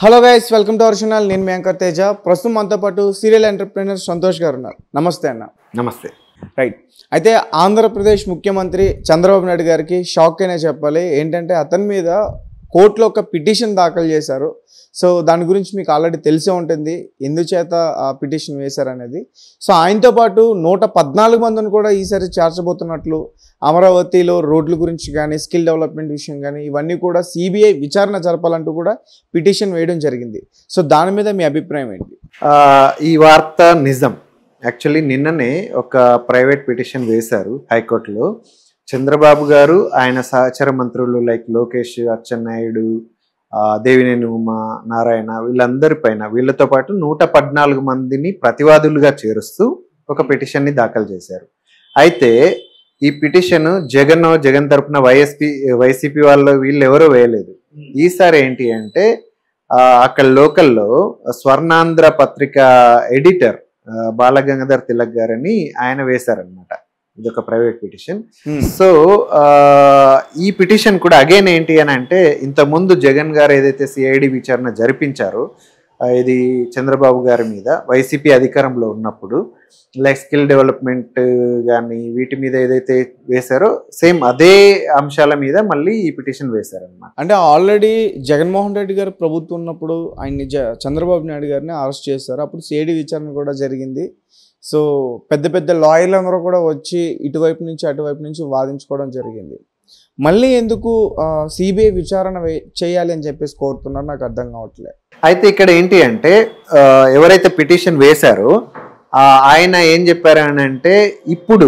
Hello guys welcome to our channel నేను మీ anchor Teja ప్రస్తుతం మనతో పాటు సీరియల్ ఎంటర్ప్రీనర్ సంతోష్ గారు ఉన్నారు నమస్తే అన్న నమస్తే రైట్ అయితే ఆంధ్రప్రదేశ్ ముఖ్యమంత్రి చంద్రబాబు నాయుడు గారికి షాక్ అనే చెప్పాలి ఏంటంటే అతని మీద కోర్టులో ఒక పిటిషన్ దాఖలు చేశారు సో దాని గురించి మీకు ఆల్రెడీ తెలిసే ఉంటుంది ఎందుచేత ఆ పిటిషన్ వేశారనేది సో ఆయనతో పాటు నూట పద్నాలుగు మందిని కూడా ఈసారి చేర్చబోతున్నట్లు అమరావతిలో రోడ్ల గురించి కానీ స్కిల్ డెవలప్మెంట్ విషయం కానీ ఇవన్నీ కూడా సిబిఐ విచారణ జరపాలంటూ కూడా పిటిషన్ వేయడం జరిగింది సో దాని మీద మీ అభిప్రాయం ఏంటి ఆ, ఈ వార్త నిజం యాక్చువల్లీ నిన్ననే ఒక ప్రైవేట్ పిటిషన్ వేశారు హైకోర్టులో చంద్రబాబు గారు ఆయన సహచర మంత్రులు లైక్ లోకేష్ అచ్చెన్నాయుడు ఆ, దేవినేని ఉమా నారాయణ వీళ్ళందరి పైన వీళ్ళతో పాటు నూట పద్నాలుగు మందిని ప్రతివాదులుగా చేరుస్తూ ఒక పిటిషన్ని దాఖలు చేశారు అయితే ఈ పిటిషన్ జగన్ జగన్ తరపున వైఎస్పి వైసీపీ వాళ్ళు వీళ్ళు ఎవరో వేయలేదు ఈసారి ఏంటి అంటే ఆ, అక్కడ లోకల్లో స్వర్ణాంధ్ర పత్రిక ఎడిటర్ ఆ, బాలగంగాధర్ తిలక్ గారని ఆయన వేశారనమాట ఇది ఒక ప్రైవేట్ పిటిషన్ సో ఆ, ఈ పిటిషన్ కూడా అగైన్ ఏంటి అని అంటే ఇంతకుముందు జగన్ గారు ఏదైతే సిఐడి విచారణ జరిపించారో ఆ, ఇది చంద్రబాబు గారి మీద వైసీపీ అధికారంలో ఉన్నప్పుడు లైక్ స్కిల్ డెవలప్మెంట్ కానీ వీటి మీద ఏదైతే వేశారో సేమ్ అదే అంశాల మీద మళ్ళీ ఈ పిటిషన్ వేశారనమాట అంటే ఆల్రెడీ జగన్మోహన్ రెడ్డి గారు ప్రభుత్వం ఉన్నప్పుడు ఆయన్ని జ చంద్రబాబు నాయుడు గారిని అరెస్ట్ చేశారు అప్పుడు సిఐడి విచారణ కూడా జరిగింది సో పెద్ద పెద్ద లాయర్లు అందరూ కూడా వచ్చి ఇటువైపు నుంచి అటువైపు నుంచి వాదించుకోవడం జరిగింది మళ్ళీ ఎందుకు సిబిఐ విచారణ వే- చేయాలి అని చెప్పేసి కోరుతున్నారు నాకు అర్థం కావట్లేదు అయితే ఇక్కడ ఏంటి అంటే ఆ, ఎవరైతే పిటిషన్ వేశారో ఆ, ఆయన ఏం చెప్పారు అని అంటే ఇప్పుడు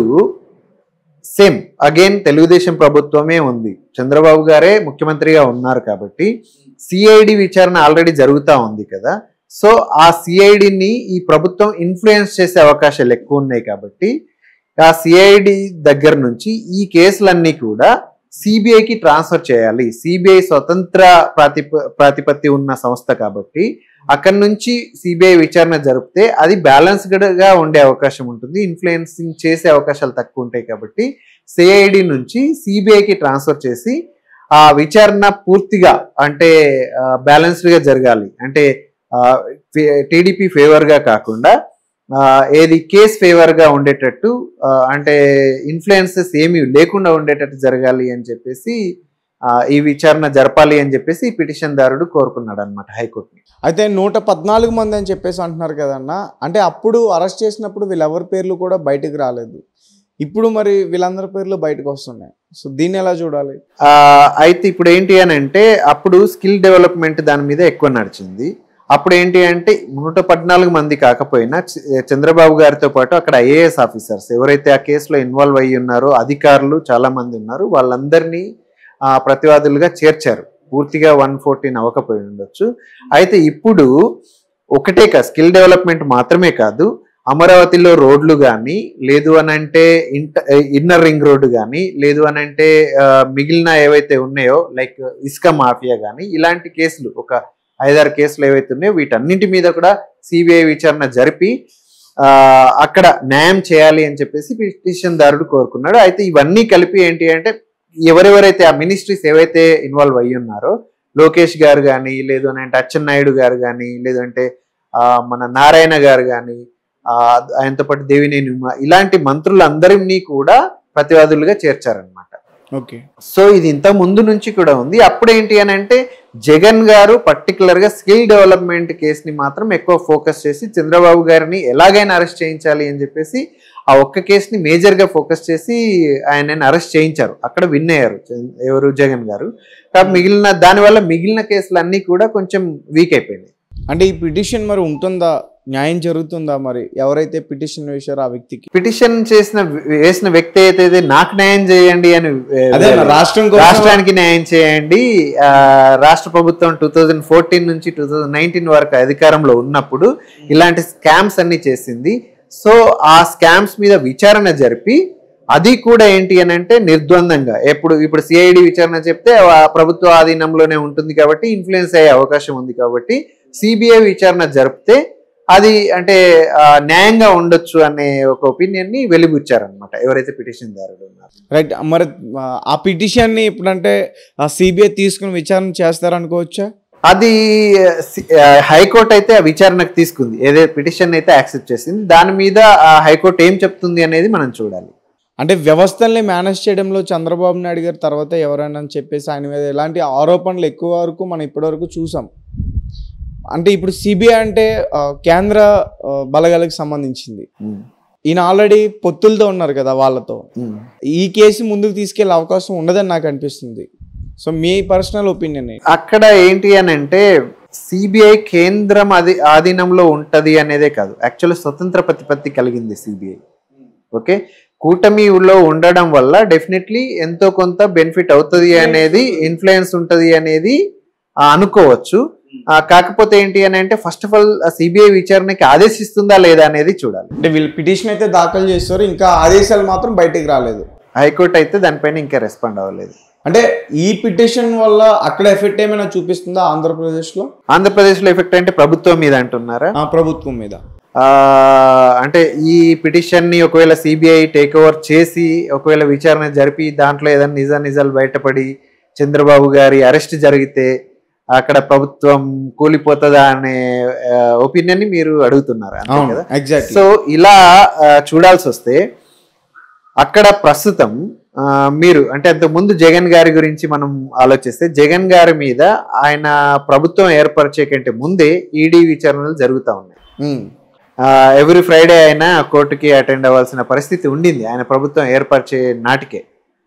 సేమ్ అగైన్ తెలుగుదేశం ప్రభుత్వమే ఉంది చంద్రబాబు గారే ముఖ్యమంత్రిగా ఉన్నారు కాబట్టి సిఐడి విచారణ ఆల్రెడీ జరుగుతూ ఉంది కదా సో ఆ సిఐడిని ఈ ప్రభుత్వం ఇన్ఫ్లుయెన్స్ చేసే అవకాశాలు ఎక్కువ ఉన్నాయి కాబట్టి ఆ సిఐడి దగ్గర నుంచి ఈ కేసులన్నీ కూడా సిబిఐకి ట్రాన్స్ఫర్ చేయాలి సిబిఐ స్వతంత్ర ప్రాతిప ప్రాతిపత్తి ఉన్న సంస్థ కాబట్టి అక్కడి నుంచి సిబిఐ విచారణ జరిపితే అది బ్యాలెన్స్డ్ గా ఉండే అవకాశం ఉంటుంది ఇన్ఫ్లుయెన్సింగ్ చేసే అవకాశాలు తక్కువ ఉంటాయి కాబట్టి సిఐడి నుంచి సిబిఐకి ట్రాన్స్ఫర్ చేసి ఆ విచారణ పూర్తిగా అంటే బ్యాలెన్స్డ్ గా జరగాలి అంటే టీడీపీ ఫేవర్ గా కాకుండా ఆ, ఏది కేస్ ఫేవర్ గా ఉండేటట్టు ఆ, అంటే ఇన్ఫ్లుయెన్సెస్ ఏమి లేకుండా ఉండేటట్టు జరగాలి అని చెప్పేసి ఆ, ఈ విచారణ జరపాలి అని చెప్పేసి పిటిషన్ దారుడు కోరుకున్నాడు అనమాట హైకోర్టుని అయితే నూట పద్నాలుగు మంది అని చెప్పేసి అంటున్నారు కదన్న అంటే అప్పుడు అరెస్ట్ చేసినప్పుడు వీళ్ళెవరి పేర్లు కూడా బయటకు రాలేదు ఇప్పుడు మరి వీళ్ళందరి పేర్లు బయటకు వస్తున్నాయి సో దీన్ని ఎలా చూడాలి ఆ, అయితే ఇప్పుడు ఏంటి అని అంటే అప్పుడు స్కిల్ డెవలప్మెంట్ దాని మీద ఎక్కువ నడిచింది అప్పుడు ఏంటి అంటే నూట పద్నాలుగు మంది కాకపోయినా చ- చంద్రబాబు గారితో పాటు అక్కడ ఐఏఎస్ ఆఫీసర్స్ ఎవరైతే ఆ కేసులో ఇన్వాల్వ్ అయ్యి ఉన్నారో అధికారులు చాలా మంది ఉన్నారు వాళ్ళందరినీ ఆ, ప్రతివాదులుగా చేర్చారు పూర్తిగా వన్ ఫోర్టీన్ అవ్వకపోయి ఉండొచ్చు అయితే ఇప్పుడు ఒకటే కాదు స్కిల్ డెవలప్మెంట్ మాత్రమే కాదు అమరావతిలో రోడ్లు కానీ లేదు అని అంటే ఇంట ఇన్నర్ రింగ్ రోడ్డు కానీ లేదు అని అంటే ఆ, మిగిలిన ఏవైతే ఉన్నాయో లైక్ ఇసుక మాఫియా కానీ ఇలాంటి కేసులు ఒక ఐదారు కేసులు ఏవైతే ఉన్నాయో వీటన్నింటి మీద కూడా సిబిఐ విచారణ జరిపి ఆ, అక్కడ న్యాయం చేయాలి అని చెప్పేసి పిటిషన్ దారుడు కోరుకున్నాడు అయితే ఇవన్నీ కలిపి ఏంటి అంటే ఎవరెవరైతే ఆ మినిస్ట్రీస్ ఏవైతే ఇన్వాల్వ్ అయ్యి ఉన్నారో లోకేష్ గారు కానీ లేదు అని అంటే అచ్చెన్నాయుడు గారు కానీ లేదంటే ఆ, మన నారాయణ గారు కానీ ఆ, ఆయనతో పాటు దేవినేని ఉమా ఇలాంటి మంత్రులందరినీ కూడా ప్రతివాదులుగా చేర్చారనమాట ఓకే సో ఇది ఇంత ముందు నుంచి కూడా ఉంది అప్పుడు ఏంటి అని అంటే జగన్ గారు పర్టికులర్ గా స్కిల్ డెవలప్మెంట్ కేసుని మాత్రం ఎక్కువ ఫోకస్ చేసి చంద్రబాబు గారిని ఎలాగైనా అరెస్ట్ చేయించాలి అని చెప్పేసి ఆ ఒక్క కేసుని మేజర్ గా ఫోకస్ చేసి ఆయనని అరెస్ట్ చేయించారు అక్కడ విన్ అయ్యారు ఎవరు జగన్ గారు కాబట్టి మిగిలిన దానివల్ల మిగిలిన కేసులన్నీ కూడా కొంచెం వీక్ అయిపోయినాయి అంటే ఈ పిటిషన్ మరి ఉంటుందా న్యాయం జరుగుతుందా మరి ఎవరైతే పిటిషన్ వేశారో ఆ వ్యక్తికి పిటిషన్ చేసిన వేసిన వ్యక్తి అయితే నాకు న్యాయం చేయండి అని అదే రాష్ట్రం కోసం రాష్ట్రానికి న్యాయం చేయండి ఆ, రాష్ట్ర ప్రభుత్వం టూ థౌజండ్ ఫోర్టీన్ నుంచి టూ థౌజండ్ నైన్టీన్ వరకు అధికారంలో ఉన్నప్పుడు ఇలాంటి స్కామ్స్ అన్ని చేసింది సో ఆ స్కామ్స్ మీద విచారణ జరిపి అది కూడా ఏంటి అని అంటే నిర్ద్వందంగా ఎప్పుడు ఇప్పుడు సిఐడి విచారణ చెప్తే ఆ ప్రభుత్వ ఆధీనంలోనే ఉంటుంది కాబట్టి ఇన్ఫ్లుయెన్స్ అయ్యే అవకాశం ఉంది కాబట్టి సిబిఐ విచారణ జరిపితే అది అంటే ఆ, న్యాయంగా ఉండొచ్చు అనే ఒక ఒపీనియన్ ని వెలిబుచ్చారనమాట ఎవరైతే పిటిషన్ దారుడు ఉన్నారు రైట్ మరి ఆ, ఆ పిటిషన్ని ఇప్పుడంటే ఆ సిబిఐ తీసుకుని విచారణ చేస్తారనుకోవచ్చా అది హైకోర్టు అయితే ఆ విచారణకు తీసుకుంది ఏదైతే పిటిషన్ అయితే యాక్సెప్ట్ చేసింది దాని మీద ఆ హైకోర్టు ఏం చెప్తుంది అనేది మనం చూడాలి అంటే వ్యవస్థల్ని మేనేజ్ చేయడంలో చంద్రబాబు నాయుడు గారి తర్వాత ఎవరైనా అని చెప్పేసి ఆయన మీద ఎలాంటి ఆరోపణలు ఎక్కువ వరకు మనం ఇప్పటివరకు చూసాం అంటే ఇప్పుడు సిబిఐ అంటే ఆ, కేంద్ర ఆ, బలగాలకు సంబంధించింది ఉమ్, ఈయన ఆల్రెడీ పొత్తులతో ఉన్నారు కదా వాళ్ళతో ఉమ్. ఈ కేసు ముందుకు తీసుకెళ్లే అవకాశం ఉండదని నాకు అనిపిస్తుంది సో మీ పర్సనల్ ఒపీనియన్ అక్కడ ఏంటి అని అంటే సిబిఐ కేంద్రం అది ఆధీనంలో ఉంటది అనేదే కాదు యాక్చువల్లీ స్వతంత్ర ప్రతిపత్తి కలిగింది సిబిఐ ఓకే కూటమిలో ఉండడం వల్ల డెఫినెట్లీ ఎంతో కొంత బెనిఫిట్ అవుతుంది అనేది ఇన్ఫ్లుయెన్స్ ఉంటది అనేది ఆ, అనుకోవచ్చు ఆ, కాకపోతే ఏంటి అని అంటే ఫస్ట్ ఆఫ్ ఆల్ సిబిఐ విచారణకి ఆదేశిస్తుందా లేదా అనేది చూడాలి అంటే వీళ్ళు పిటిషన్ అయితే దాఖలు చేస్తారు ఇంకా ఆదేశాలు మాత్రం బయటికి రాలేదు హైకోర్టు అయితే దానిపైన ఇంకా రెస్పాండ్ అవ్వలేదు అంటే ఈ పిటిషన్ వల్ల అక్కడ ఎఫెక్ట్ ఏమైనా చూపిస్తుందా ఆంధ్రప్రదేశ్లో ఆంధ్రప్రదేశ్లో ఎఫెక్ట్ అంటే ప్రభుత్వం మీద అంటున్నారా ఆ ప్రభుత్వం మీద ఆ, అంటే ఈ పిటిషన్ ని ఒకవేళ సిబిఐ టేక్ ఓవర్ చేసి ఒకవేళ విచారణ జరిపి దాంట్లో ఏదైనా నిజ నిజాలు బయటపడి చంద్రబాబు గారి అరెస్ట్ జరిగితే అక్కడ ప్రభుత్వం కూలిపోతుందా అనే ఒపీనియన్ ని మీరు అడుగుతున్నారు అంతే అవును కదా ఎగ్జాక్ట్లీ సో ఇలా ఆ, చూడాల్సి వస్తే అక్కడ ప్రస్తుతం ఆ, మీరు అంటే అంతకు ముందు జగన్ గారి గురించి మనం ఆలోచిస్తే జగన్ గారి మీద ఆయన ప్రభుత్వం ఏర్పరిచే కంటే ముందే ఈడీ విచారణలు జరుగుతూ ఉన్నాయి ఎవ్రీ ఫ్రైడే ఆయన కోర్టుకి అటెండ్ అవ్వాల్సిన పరిస్థితి ఉండింది ఆయన ప్రభుత్వం ఏర్పరిచే నాటికే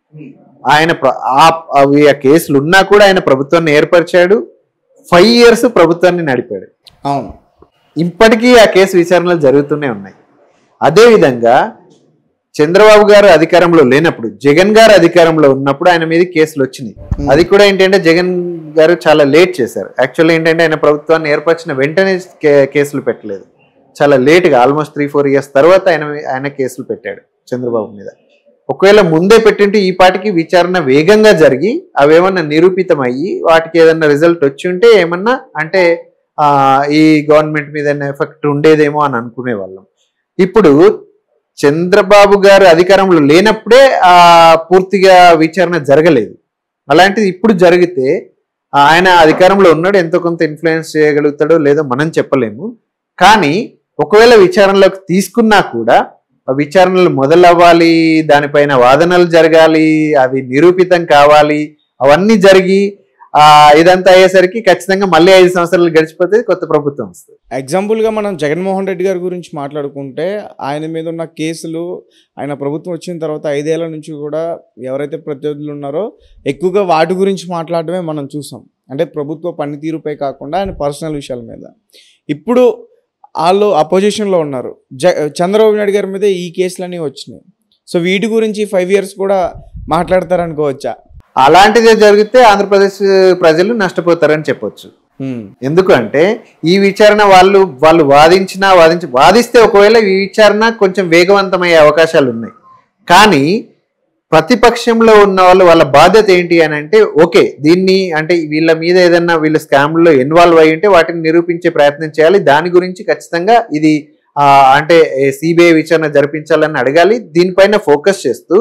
ఆయన ప్ర- ఆ- అవి ఆ కేసులు ఉన్నా కూడా ఆయన ప్రభుత్వాన్ని ఏర్పరిచాడు ఫైవ్ ఇయర్స్ ప్రభుత్వాన్ని నడిపాడు అవును ఇప్పటికీ ఆ కేసు విచారణలు జరుగుతూనే ఉన్నాయి అదేవిధంగా చంద్రబాబు గారు అధికారంలో లేనప్పుడు జగన్ గారు అధికారంలో ఉన్నప్పుడు ఆయన మీద కేసులు వచ్చినాయి అది కూడా ఏంటంటే జగన్ గారు చాలా లేట్ చేశారు యాక్చువల్లీ ఏంటంటే ఆయన ప్రభుత్వాన్ని ఏర్పరిచిన వెంటనే కే- కేసులు పెట్టలేదు చాలా లేట్గా ఆల్మోస్ట్ త్రీ ఫోర్ ఇయర్స్ తర్వాత ఆయన ఆయన కేసులు పెట్టాడు చంద్రబాబు మీద ఒకవేళ ముందే పెట్టింటే ఈ పాటికి విచారణ వేగంగా జరిగి అవేమన్నా నిరూపితం అయ్యి వాటికి ఏదన్నా రిజల్ట్ వచ్చి ఉంటే ఏమన్నా అంటే ఆ, ఈ గవర్నమెంట్ మీద ఎఫెక్ట్ ఉండేదేమో అని అనుకునే వాళ్ళం ఇప్పుడు చంద్రబాబు గారు అధికారంలో లేనప్పుడే ఆ పూర్తిగా విచారణ జరగలేదు అలాంటిది ఇప్పుడు జరిగితే ఆయన అధికారంలో ఉన్నాడు ఎంతో కొంత ఇన్ఫ్లుయెన్స్ చేయగలుగుతాడో లేదో మనం చెప్పలేము కానీ ఒకవేళ విచారణలోకి తీసుకున్నా కూడా ఆ విచారణలు మొదలవ్వాలి దానిపైన వాదనలు జరగాలి అవి నిరూపితం కావాలి అవన్నీ జరిగి ఆ ఇదంతా అయ్యేసరికి ఖచ్చితంగా మళ్ళీ ఐదు సంవత్సరాలు గడిచిపోతే కొత్త ప్రభుత్వం వస్తుంది ఎగ్జాంపుల్గా మనం జగన్మోహన్ రెడ్డి గారి గురించి మాట్లాడుకుంటే ఆయన మీద ఉన్న కేసులు ఆయన ప్రభుత్వం వచ్చిన తర్వాత ఐదేళ్ల నుంచి కూడా ఎవరైతే ప్రత్యర్థులు ఉన్నారో ఎక్కువగా వాటి గురించి మాట్లాడటమే మనం చూసాం అంటే ప్రభుత్వ పనితీరుపై కాకుండా ఆయన పర్సనల్ విషయాల మీద ఇప్పుడు వాళ్ళు అపోజిషన్లో ఉన్నారు జ చంద్రబాబు నాయుడు గారి మీద ఈ కేసులన్నీ వచ్చినాయి సో వీటి గురించి ఫైవ్ ఇయర్స్ కూడా మాట్లాడతారనుకోవచ్చా అలాంటిదే జరిగితే ఆంధ్రప్రదేశ్ ప్రజలు నష్టపోతారని చెప్పొచ్చు హ్మ్. ఎందుకంటే ఈ విచారణ వాళ్ళు వాళ్ళు వాదించినా వాదించి వాదిస్తే ఒకవేళ ఈ విచారణ కొంచెం వేగవంతమయ్యే అవకాశాలు ఉన్నాయి కానీ ప్రతిపక్షంలో ఉన్న వాళ్ళు వాళ్ళ బాధ్యత ఏంటి అని అంటే ఓకే దీన్ని అంటే వీళ్ళ మీద ఏదైనా వీళ్ళ స్కామ్లో ఇన్వాల్వ్ అయ్యి ఉంటే వాటిని నిరూపించే ప్రయత్నం చేయాలి దాని గురించి ఖచ్చితంగా ఇది ఆ, అంటే సిబిఐ విచారణ జరిపించాలని అడగాలి దీనిపైన ఫోకస్ చేస్తూ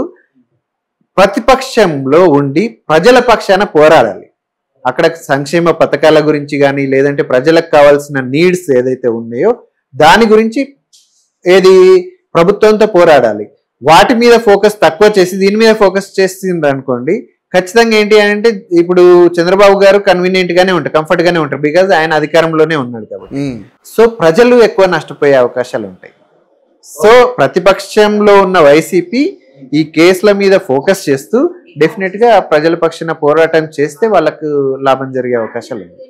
ప్రతిపక్షంలో ఉండి ప్రజల పక్షాన పోరాడాలి అక్కడ సంక్షేమ పథకాల గురించి కానీ లేదంటే ప్రజలకు కావాల్సిన నీడ్స్ ఏదైతే ఉన్నాయో దాని గురించి ఏది ప్రభుత్వంతో పోరాడాలి వాటి మీద ఫోకస్ తక్కువ చేసి దీని మీద ఫోకస్ చేసిండ్రు అనుకోండి ఖచ్చితంగా ఏంటి అని అంటే ఇప్పుడు చంద్రబాబు గారు కన్వీనియంట్ గానే ఉంటారు కంఫర్ట్ గానే ఉంటారు బికాజ్ ఆయన అధికారంలోనే ఉన్నాడు కాబట్టి హ్మ్. సో ప్రజలు ఎక్కువ నష్టపోయే అవకాశాలు ఉంటాయి సో ప్రతిపక్షంలో ఉన్న వైసీపీ ఈ కేసుల మీద ఫోకస్ చేస్తూ డెఫినెట్ గా ప్రజల పక్షాన పోరాటం చేస్తే వాళ్ళకు లాభం జరిగే అవకాశాలు ఉన్నాయి